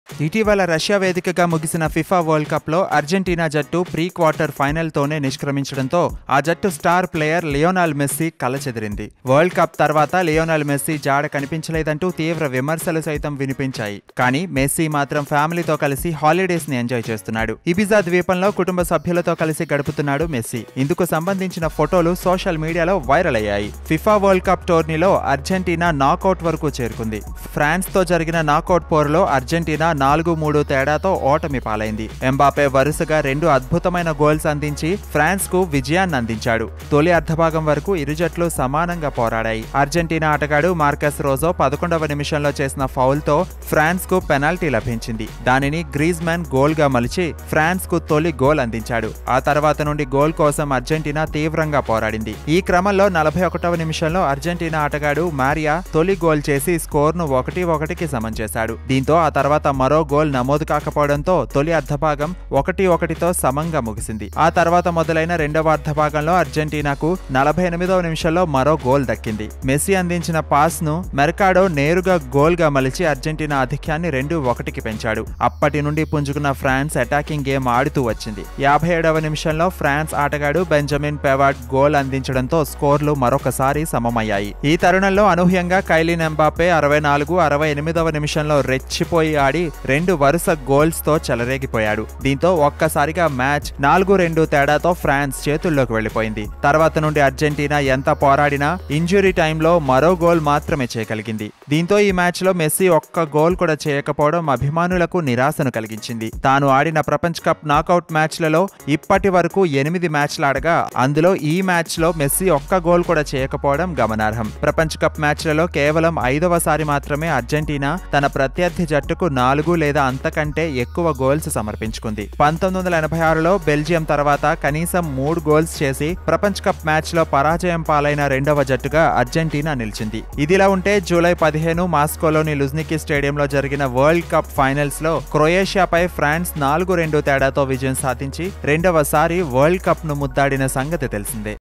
ఇటీవల రష్యా వేదికగా ముగిసిన ఫిఫా వరల్డ్ కప్ లో అర్జెంటీనా జట్టు ప్రీ క్వార్టర్ ఫైనల్ తోనే నిష్క్రమించడంతో ఆ జట్టు స్టార్ ప్లేయర్ లియోనాల్ మెస్సీ కలచెదిరింది వరల్డ్ కప్ తర్వాత లియోనాల్ మెస్సీ జాడ కనిపించలేదంటూ తీవ్ర విమర్శలు సైతం వినిపించాయి కానీ మెస్సీ మాత్రం ఫ్యామిలీతో కలిసి హాలిడేస్ ని ఎంజాయ్ చేస్తున్నాడు ఇబిజా ద్వీపంలో కుటుంబ సభ్యులతో కలిసి గడుపుతున్నాడు మెస్సీ ఇందుకు సంబంధించిన ఫోటోలు సోషల్ మీడియాలో వైరల్ అయ్యాయి ఫిఫా వరల్డ్ కప్ టోర్నీలో అర్జెంటీనా నాకౌట్ వరకు చేరుకుంది ఫ్రాన్స్ తో జరిగిన నాకౌట్ పోరులో అర్జెంటీనా నాలుగు మూడు తేడాతో ఓటమి పాలైంది ఎంబాపే వరుసగా రెండు అద్భుతమైన గోల్స్ అందించి ఫ్రాన్స్ కు విజయాన్ని అందించాడు తొలి అర్ధభాగం వరకు ఇరు జట్లు సమానంగా పోరాడాయి అర్జెంటీనా ఆటగాడు మార్కస్ రోజో పదకొండవ నిమిషంలో చేసిన ఫౌల్ తో ఫ్రాన్స్ కు పెనాల్టీ లభించింది దానిని గ్రీజ్ మ్యాన్ గోల్ గా మలిచి ఫ్రాన్స్ కు తొలి గోల్ అందించాడు ఆ తర్వాత నుండి గోల్ కోసం అర్జెంటీనా తీవ్రంగా పోరాడింది ఈ క్రమంలో నలభై ఒకటవ నిమిషంలో అర్జెంటీనా ఆటగాడు మారియా తొలి గోల్ చేసి స్కోర్ ను ఒకటి ఒకటికి సమం చేశాడు దీంతో ఆ తర్వాత మరో గోల్ నమోదు కాకపోవడంతో తొలి అర్ధభాగం ఒకటి ఒకటితో సమంగా ముగిసింది ఆ తర్వాత మొదలైన రెండవ అర్ధభాగంలో అర్జెంటీనాకు నలభై ఎనిమిదవ నిమిషంలో మరో గోల్ దక్కింది మెస్సీ అందించిన పాస్ ను మెర్కాడో నేరుగా గోల్ గా మలిచి అర్జెంటీనా ఆధిక్యాన్ని రెండు ఒకటికి పెంచాడు అప్పటి నుండి పుంజుకున్న ఫ్రాన్స్ అటాకింగ్ గేమ్ ఆడుతూ వచ్చింది యాభై ఏడవ నిమిషంలో ఫ్రాన్స్ ఆటగాడు బెంజమిన్ పెవాట్ గోల్ అందించడంతో స్కోర్లు మరొకసారి సమమయ్యాయి ఈ తరుణంలో అనూహ్యంగా కైలిన్ ఎంబాపే అరవై నాలుగు అరవై ఎనిమిదవ నిమిషంలో రెచ్చిపోయి ఆడి రెండు వరుస గోల్స్ తో చెలరేగిపోయాడు దీంతో ఒక్కసారిగా మ్యాచ్ నాలుగు రెండు తేడాతో ఫ్రాన్స్ చేతుల్లోకి వెళ్లిపోయింది తర్వాత నుండి అర్జెంటీనా ఎంత పోరాడినా ఇంజురీ టైంలో మరో గోల్ మాత్రమే చేయగలిగింది దీంతో ఈ మ్యాచ్ లో మెస్సీ ఒక్క గోల్ కూడా చేయకపోవడం అభిమానులకు నిరాశను కలిగించింది తాను ఆడిన ప్రపంచ కప్ నాకౌట్ మ్యాచ్లలో ఇప్పటి వరకు ఎనిమిది మ్యాచ్లు ఆడగా అందులో ఈ మ్యాచ్ లో మెస్సీ ఒక్క గోల్ కూడా చేయకపోవడం గమనార్హం ప్రపంచ కప్ మ్యాచ్లలో కేవలం ఐదవసారి మాత్రమే అర్జెంటీనా తన ప్రత్యర్థి జట్టుకు నాలుగు లేదా అంతకంటే ఎక్కువ గోల్స్ సమర్పించుకుంది పంతొమ్మిది వందల ఎనభై ఆరులో బెల్జియం తర్వాత కనీసం మూడు గోల్స్ చేసి ప్రపంచ కప్ మ్యాచ్ లో పరాజయం పాలైన రెండవ జట్టుగా అర్జెంటీనా నిలిచింది ఇదిలా ఉంటే జూలై పదిహేను మాస్కోలోని లుజ్నికి స్టేడియంలో జరిగిన వరల్డ్ కప్ ఫైనల్స్ లో క్రొయేషియాపై ఫ్రాన్స్ నాలుగు రెండు తేడాతో విజయం సాధించి రెండవసారి వరల్డ్ కప్ ను ముద్దాడిన సంగతి తెలిసిందే